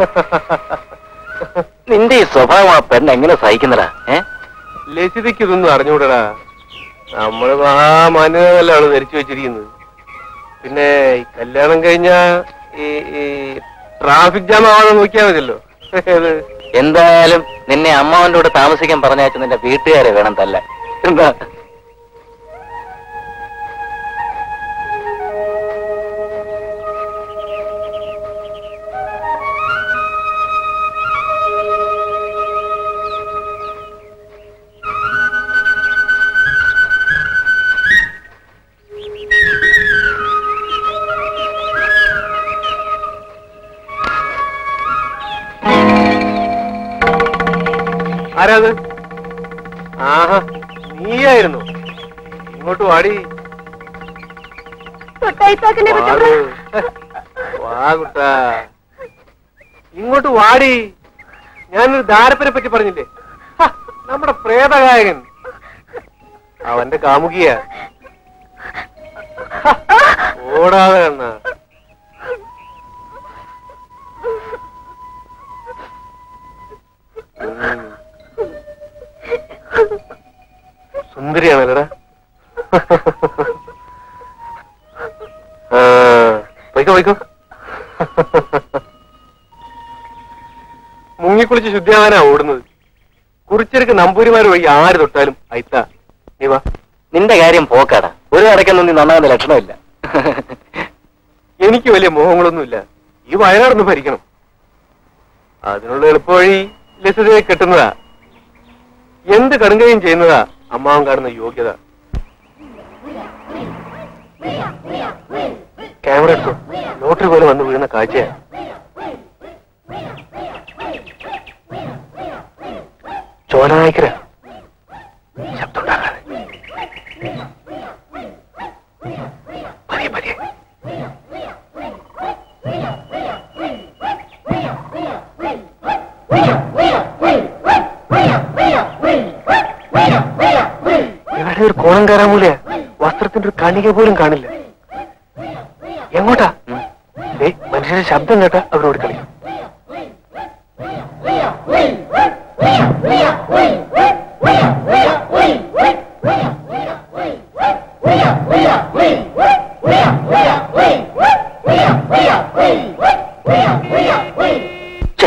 നിന്റെ ഈ സ്വഭാവം ആ പെണ്ണ് എങ്ങനെ സഹിക്കുന്നടാ ഏ ലസിതയ്ക്ക് ഇതൊന്നും അറിഞ്ഞൂടടാ നമ്മള് മഹാമാന്യതല്ലാണ് ധരിച്ചു വെച്ചിരിക്കുന്നത് പിന്നെ ഈ കല്യാണം കഴിഞ്ഞ ഈ ഈ ട്രാഫിക് ജാം ആവാതെ നോക്കിയാൽ മതിയല്ലോ ഏത് എന്തായാലും നിന്നെ അമ്മാവന്റെ കൂടെ താമസിക്കാൻ പറഞ്ഞയച്ച നിന്റെ വീട്ടുകാരെ വേണം തല്ല എന്താ ആരാത് ആഹാ നീയായിരുന്നു ഇങ്ങോട്ട് വാടി തൊട്ടായിത്താക്കന്റെ വാടു. വാ കുട്ടാ ഇങ്ങോട്ട് വാടി ഞാനൊരു ധാരപ്പനെ പറ്റി പറഞ്ഞില്ലേ ഹ, നമ്മുടെ പ്രേതഗായകൻ അവന്റെ കാമുകിയ ഹ, ഓടാതെ കണ്ണ സുന്ദരിയാണല്ലടാ ആ, പോയിക്കോ പോയിക്കോ മുങ്ങിക്കുളിച്ച് ശുദ്ധിയാവാനാ ഓടുന്നത് കുറിച്ചെടുക്ക് നമ്പൂരിമാർ വഴി ആര് തൊട്ടാലും അയത്ത നീ വാ നിന്റെ കാര്യം പോക്കാടാ ഒരു കടക്കൊന്നും നീ നന്നാകുന്ന ലക്ഷണമില്ല എനിക്ക് വലിയ മോഹങ്ങളൊന്നുമില്ല ഈ വയനാടൊന്ന് ഭരിക്കണം അതിനുള്ള എളുപ്പവഴി ലസിതയെ കെട്ടുന്നതാ എന്ത് കടുങ്കയും ചെയ്യുന്നതാ അമ്മാവൻ കാണുന്ന യോഗ്യത ക്യാമറ എടുത്തു ലോട്ടറി പോലെ വന്ന് വീഴുന്ന കാഴ്ചയാ ചോനായിക്കര ശബ്ദം ഉണ്ടാക്കാതെ പതിയെ പതിയെ ഇവിടെ ഒരു കോണം കയറാൻ മൂലയാ വസ്ത്രത്തിന്റെ ഒരു കണിക പോലും കാണില്ല എങ്ങോട്ടാ ദേ, മനുഷ്യന്റെ ശബ്ദം കേട്ടാ അവരോട് കളിക്കും ഛെ.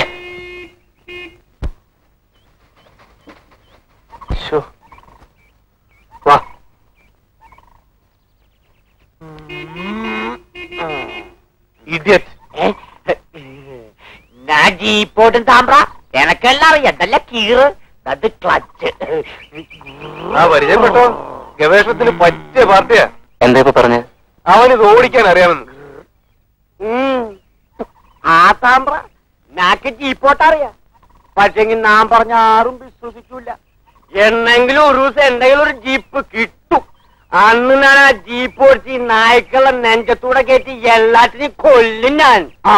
ശോ. വാ ഇഡിയറ്റ് ഞാൻ ജീപ്പോട്ടും താമ്പ്ര എനക്കെല്ലാം അറിയാം നല്ല കീറ് അത് ക്ലച്ച് ആ പരിചയപ്പെട്ടോ ഗവേഷണത്തിന് പറ്റിയ പാർട്ടിയാ എന്താ ഇപ്പൊ പറഞ്ഞ് അവനിത് ഓടിക്കാൻ അറിയാമെന്ന് ആ താമ്പ്ര നാക്ക് ജീപ്പോട്ട് അറിയാം പക്ഷെങ്കിൽ നാം പറഞ്ഞ ആരും വിശ്വസിക്കൂല എന്നെങ്കിലും ഒരു ദിവസം എന്തെങ്കിലും ഒരു ജീപ്പ് കിട്ടും അന്ന് ഞാൻ ആ ജീപ്പ് ഓടിച്ച് ഈ നായ്ക്കളെ നെഞ്ചത്തൂടെ കയറ്റി എല്ലാത്തിനെയും കൊല്ലും ഞാൻ ആ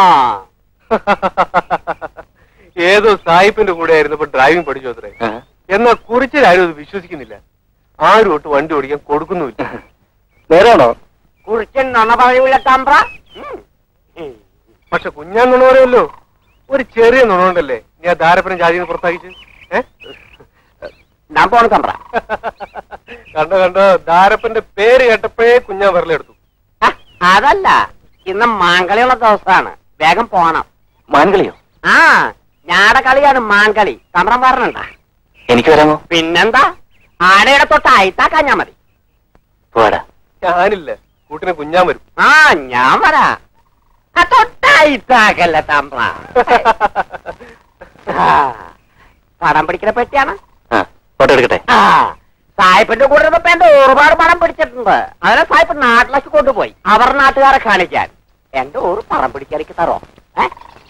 ഏതോ സായിപ്പിന്റെ കൂടെ ആയിരുന്നപ്പോ ഡ്രൈവിംഗ് പഠിച്ചു അത്രേ ആ. എന്നാ കുറിച്ചാരും അത് വിശ്വസിക്കുന്നില്ല ആരും ഒട്ട് വണ്ടി ഓടിക്കാൻ കൊടുക്കുന്നുമില്ല നേരാണോ കുറിച്ചൻ നൊണ പറയൂല താമ്പ്ര ഉം. പക്ഷെ കുഞ്ഞാൻ നുണ പറയുമല്ലോ ഒരു ചെറിയ നുണ ഉണ്ടല്ലേ ഞാൻ ധാരപ്പനം ജാതിയിൽ നിന്ന് പുറത്താക്കിച്ച് ഏ ഞാൻ പോണ താമ്പ്ര കണ്ടോ കണ്ടോ ധാരപ്പന്റെ പേര് കേട്ടപ്പോഴേ കുഞ്ഞാൻ വിരലെടുത്തു ആ, അതല്ല ഇന്ന് മാങ്കളിയുള്ള ദിവസമാണ് വേഗം പോണം മാൻകളിയോ ആ ഞാടെ കളിയാണ് മാൻകളി തമ്പ്രം പറഞ്ഞണ്ട എനിക്ക് വരാമോ പിന്നെന്താ ആടയുടെ തൊട്ട് അയത്താക്കാൻ ഞാൻ മതി പോടാ ഞാനില്ല കൂട്ടിന് കുഞ്ഞാൻ വരും ആ ഞാൻ വരാ ആ തൊട്ട് അയത്താക്കല്ല തമ്പ്ര ആ, പടം പിടിക്കണ പറ്റിയാണ് ആ ഫോട്ടോ എടുക്കട്ടെ ആ സായിപ്പിന്റെ കൂടെ ഇരുന്നപ്പോ എന്റെ ഒരുപാട് പടം പിടിച്ചിട്ടുണ്ട് അതിനെ സായിപ്പ് നാട്ടിലേക്ക് കൊണ്ടുപോയി അവർ നാട്ടുകാരെ കാണിക്കാൻ എന്റെ ഒരു പടം പിടിക്കാനിക്ക് തരോ ഏ?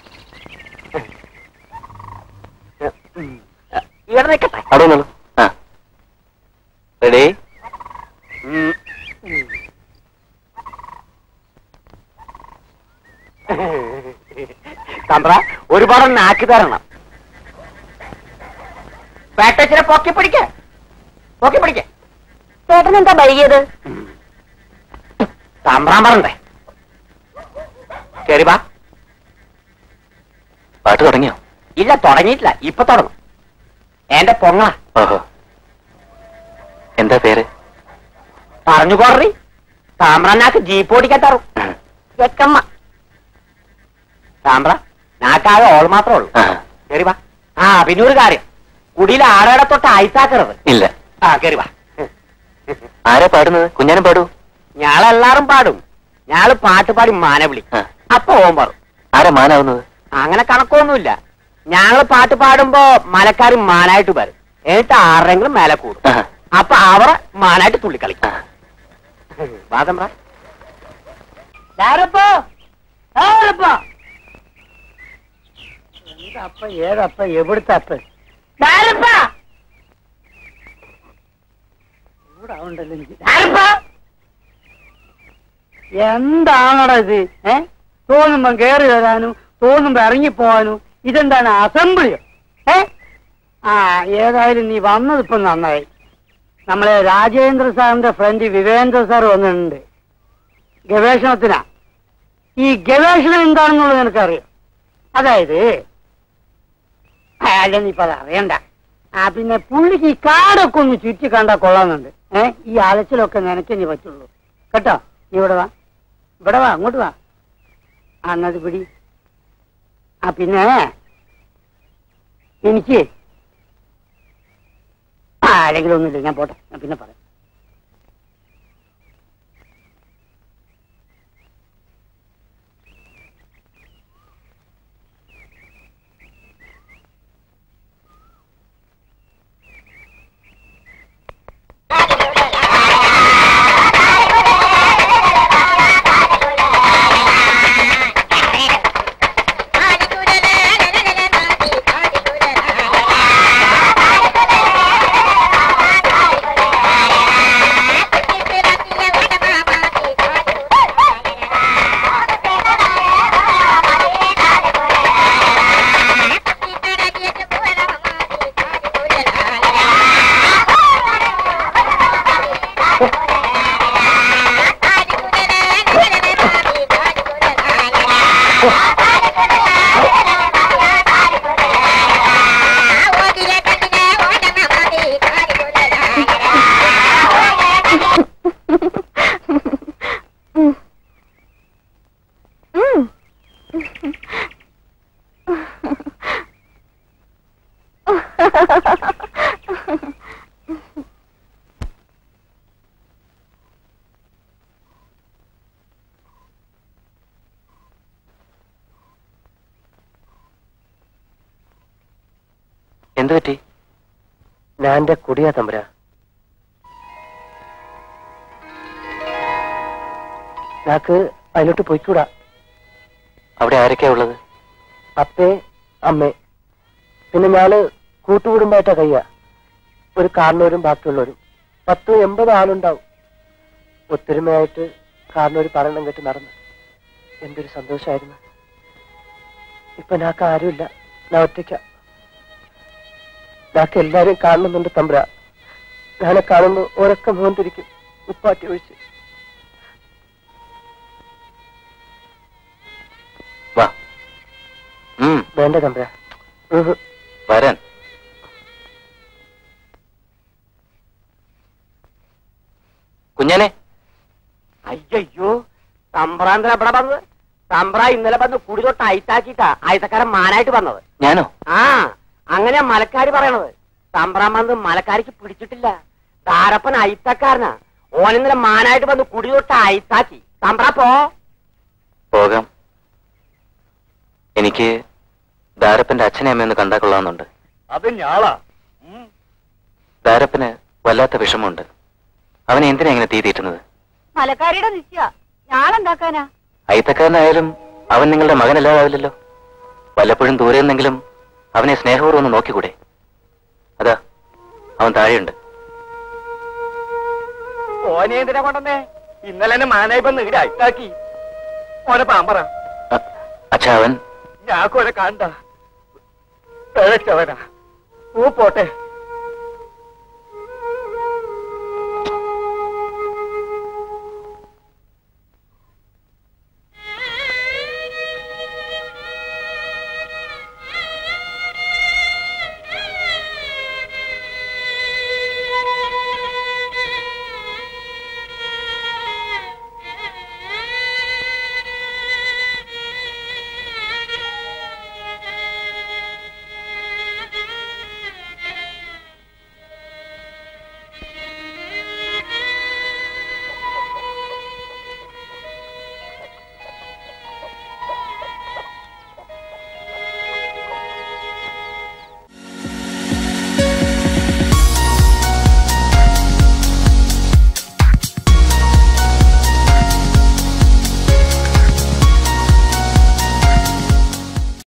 ഉം. ഇവിടെ നിൽക്കട്ടെ അവിടെ നിന്നോളൂ ആ റെഡി ഉം. തമ്പ്ര ഒരുപാട് നാക്ക് തരണം പേട്ടച്ചിനെ പൊക്കി പിടിക്ക പൊക്കി പിടിക്ക ചേട്ടൻ എന്താ വൈകിയത് തമ്പ്രാൻ പറഞ്ഞേ ശരി വാ വാ പാട്ട് തുടങ്ങിയോ ഇല്ല തുടങ്ങിയിട്ടില്ല ഇപ്പൊ തുടങ്ങും എന്റെ പൊങ്ങള ഓഹോ എന്താ പേര് പറഞ്ഞു കൊറി സാമ്പ്രാനാക്ക് ജീപ്പ് ഓടിക്കാൻ തറും ഉം. ചെക്കമ്മ സാമ്പ്ര നാക്കാകെ ഓൾ മാത്രമേ ഉള്ളൂ ആ, കേറി വാ ആ പിന്നെ ഒരു കാര്യം കുടിയിൽ ആടയുടെ തൊട്ട് അയച്ചാക്കരുത് ഇല്ല ആ കേറി വാ ആരാ പാടുന്നത് കുഞ്ഞാനും പാടൂ ഞാളെല്ലാരും പാടും ഞാള് പാട്ട് പാടി മാന വിളി ആ. അപ്പൊ ഓൻ പറ ആരാ മാനാവുന്നത് അങ്ങനെ കണക്കൊന്നുമില്ല ഞങ്ങള് പാട്ട് പാടുമ്പോ മലക്കാർ മാനായിട്ട് വരും എന്നിട്ട് ആരെങ്കിലും മേലെ കൂടും ആ, അപ്പൊ അവരെ മാനായിട്ട് തുള്ളിക്കളിക്കും ആ. വാദം പറ അപ്പ ഏതപ്പ എവിടുത്തെ അപ്പ ഇവിടെ ഉണ്ടല്ലോ എനിക്ക് എന്താണടാ ഇത് ഏ തോന്നുമ്പോ കേറി വരാനും തോന്നുമ്പോ ഇറങ്ങിപ്പോവാനും ഇതെന്താണ് അസംബ്ലിയോ ഏ ആ ഏതായാലും നീ വന്നത് ഇപ്പൊ നന്നായി നമ്മളെ രാജേന്ദ്ര സാറിന്റെ ഫ്രണ്ട് വിവേന്ദ്ര സാർ വന്നിട്ടുണ്ട് ഗവേഷണത്തിനാ ഈ ഗവേഷണം എന്താണെന്നുള്ളത് നിനക്കറിയാം അതായത് ആ, അല്ല നീ ഇപ്പൊ അത് അറിയണ്ട ആ പിന്നെ പുള്ളിക്ക് ഈ കാടൊക്കെ ഒന്ന് ചുറ്റി കണ്ടാ കൊള്ളാന്നുണ്ട് ഏ ഈ അലച്ചിലൊക്കെ നിനക്ക് നീ പറ്റുള്ളൂ കേട്ടോ നീ ഇവിടെ വാ ഇവിടെ വാ അങ്ങോട്ട് വാ ആ എന്നത് പിടി ആ പിന്നെ എനിക്ക് ആ അല്ലെങ്കിൽ ഒന്നുമില്ല ഞാൻ പോട്ടെ ഞാൻ പിന്നെ പറയാം എന്തു പറ്റി ഞാൻ എന്റെ കുടിയാ തമ്പുരാ ഞാക്ക് അതിലോട്ട് പോയിക്കൂടാ അവിടെ ആരൊക്കെയാ ഉള്ളത് അപ്പേ അമ്മേ പിന്നെ ഞാന് കൂട്ടുകുടുംബായിട്ടാ കയ്യ ഒരു കാരണവരും ബാക്കിയുള്ളവരും പത്ത് എൺപത് ആളുണ്ടാവും ഒത്തൊരുമയായിട്ട് കാരണവര് പറയണം കേട്ട് നടന്ന് എന്തൊരു സന്തോഷമായിരുന്നു ഇപ്പൊ ഞാക്ക് ആരുമില്ല ഞാൻ ഒറ്റയ്ക്ക ഞാക്ക് എല്ലാരും കാണുന്നുണ്ട് തമ്പ്ര ഞാനെ കാണുന്നു ഓരൊക്കെ മുഖം തിരിക്കും ഉപ്പാട്ടി ഒഴിച്ച് വാ ഉം, വേണ്ട തമ്പ്ര ഉഹ്. വരാൻ കുഞ്ഞാനെ അയ്യോ തമ്പ്രാന്തര എവിടെ വന്നത് തമ്പ്ര ഇന്നലെ വന്ന് കുടി തൊട്ട് അയത്താക്കിട്ടാ അയത്തക്കാരൻ മാനായിട്ട് വന്നത് ഞാനോ ആ അങ്ങനെ മലക്കാരി പറയണത് തമ്പ്രാൻ വന്ന് മലക്കാരിക്ക് പിടിച്ചിട്ടില്ല താരപ്പൻ അയിത്തക്കാരനാ ഓൻ ഇന്നലെ മാനായിട്ട് വന്ന് കുടി തൊട്ട് അയത്താക്കി തമ്പ്ര പോ പോകാം എനിക്ക് ദാരപ്പന്റെ അച്ഛനെ അമ്മയൊന്ന് കണ്ടാ കൊള്ളാമെന്നുണ്ട് അത് ഞാളാ ദാരപ്പന് വല്ലാത്ത വിഷമമുണ്ട് അവനെ എന്തിനാ ഇങ്ങനെ തീ തീറ്റുന്നത് മലക്കാരിയുടെ നിശ്ചയ ഞാളെന്താക്കാനാ അയത്തക്കാരനായാലും അവൻ നിങ്ങളുടെ മകനല്ലാതാവില്ലല്ലോ വല്ലപ്പോഴും ദൂരെ നിന്നെങ്കിലും അവനെ സ്നേഹപൂർവ്വം ഒന്ന് നോക്കിക്കൂടെ അതാ അവൻ താഴെയുണ്ട് ഓനെ എന്തിനാ കൊണ്ടുവന്നേ ഇന്നലെ എന്നെ മാനായി വന്ന് ഇവിടെ അയത്താക്കി ഓനെ പാമ്പറ അ- അച്ഛാ അവൻ ഞാക്കോനെ കണ്ട പിഴച്ചവനാ ഓ പോട്ടെ